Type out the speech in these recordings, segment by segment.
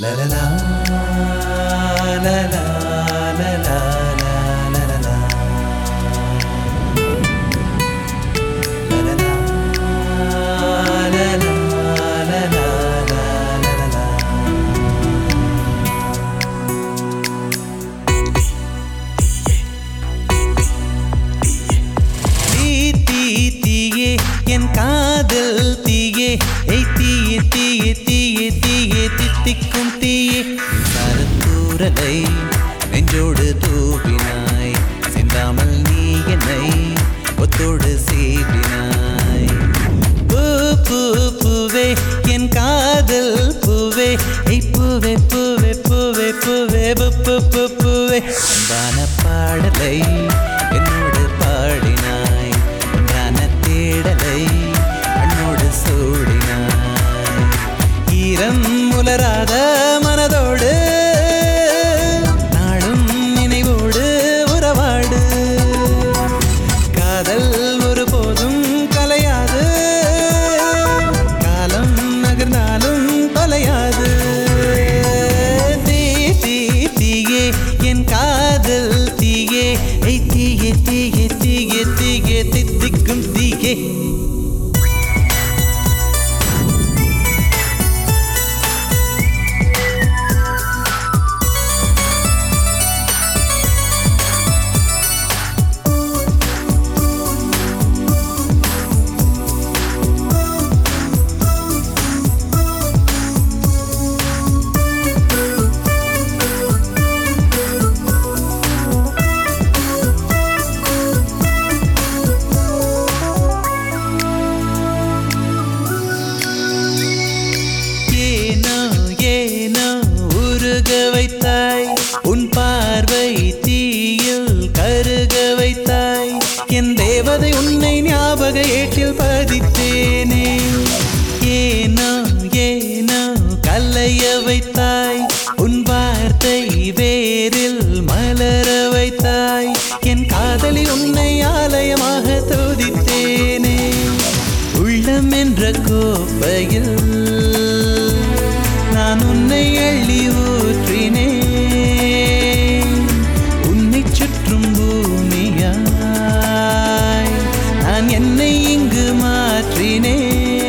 லலலா, லலலா, லலலா, லலலா. லலலா, லலலா, லலலா, லலலா. தீ தீ தீயே என் காதல் தீயே ஏய் தீயே தீயே தீயே தீயே தித்திக்கும் தீயே சரத்தூரலை நெஞ்சோடு தூவினாய் சிந்தாமல் நீ என்னை ஒத்தோடு சீவினாய் பூ பூ பூவே என் காதல் பூவே ஏய் பூவே பூவே பூவே பூவே பூ பூ பூ பூவே அன்பான பாடலை என்னோடு பாடினாய் ஒன்றான தேடலை அண்ணோடு சூடினாய் ஈரம் உலராத மனதோடு நாளும் நினைவோடு உறவாடு காதல் ஒருபோதும் கலையாது காலம் நகர்ந்தாலும் தொலையாது தீ தீ தீயே என் காதல் தீயே ஐ தீயே தீயே தீயே தீயே தித்திக்கும் தீயே ஏனோ ஏனோ உருக வைத்தாய் உன் பார்வை தீயில் கருக வைத்தாய் என் தேவதை உன்னை ஞாபக ஏட்டில் பதித்தேனே ஏனோ ஏனோ கல்லைய வைத்தாய் உன் வார்த்தை வேரில் மலர வைத்தாய் என் காதலி உன்னை ஆலயமாக துதித்தேனே உள்ளம் என்ற கோப்பையில் நான் உன்னை அள்ளி ஊற்றினேன் உன்னை சுற்றும் பூமியாய் நான் என்னை இங்கு மாற்றினேன்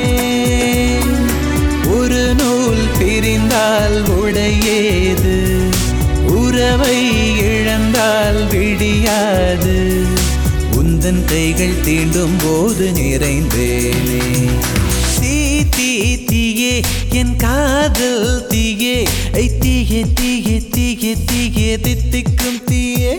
ஒரு நூல் பிரிந்தால் உடையேது உறவை இழந்தால் விடியாது உந்தன் கைகள் தீண்டும் போது நிறைந்தேனே தீ தீ தீயே என் காதல் தீயே ஐ தீயே தீயே தீயே தீயே தித்திக்கும் தீயே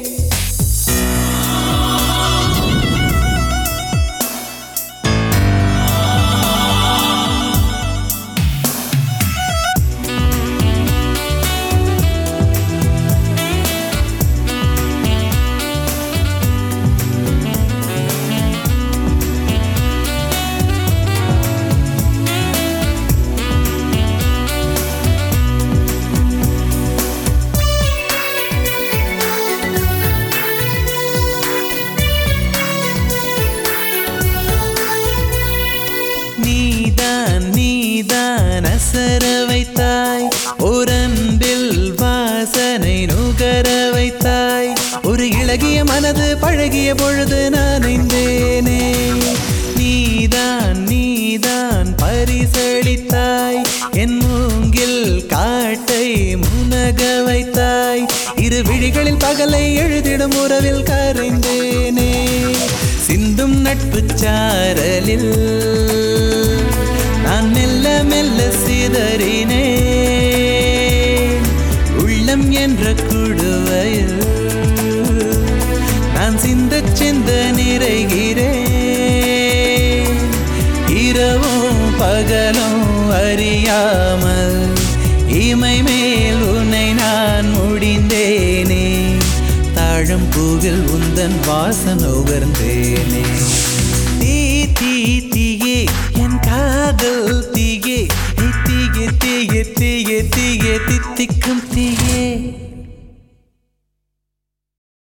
நீதான் நீதான் அசர வைத்தாய் ஓரன்பில் வாசனை நுகர வைத்தாய் ஒரு இளகிய மனது பழகிய பொழுது நனைந்தேனே நீதான் நீதான் பரிசளித்தாய் என் மூங்கில் காட்டை முனக வைத்தாய் இரு விழிகளில் பகலை எழுதிடும் உறவில் கரைந்தேனே சிந்தும் நட்பு சாரலில் நான் மெல்ல மெல்ல சிதறினேன் உள்ளம் என்ற குடுவையில் நான் சிந்த சிந்த நிறைகிறேன் இரவும் பகலும் அறியாமல் இமை மேல் உன்னை நான் முடிந்தேனே தாழம் பூவில் உந்தன் வாசம் உகர்ந்தேனே தீ தீ தீயே என் காதல் தீயே ஏய் தீயே தீயே தீயே தீயே தித்திக்கும் தீயே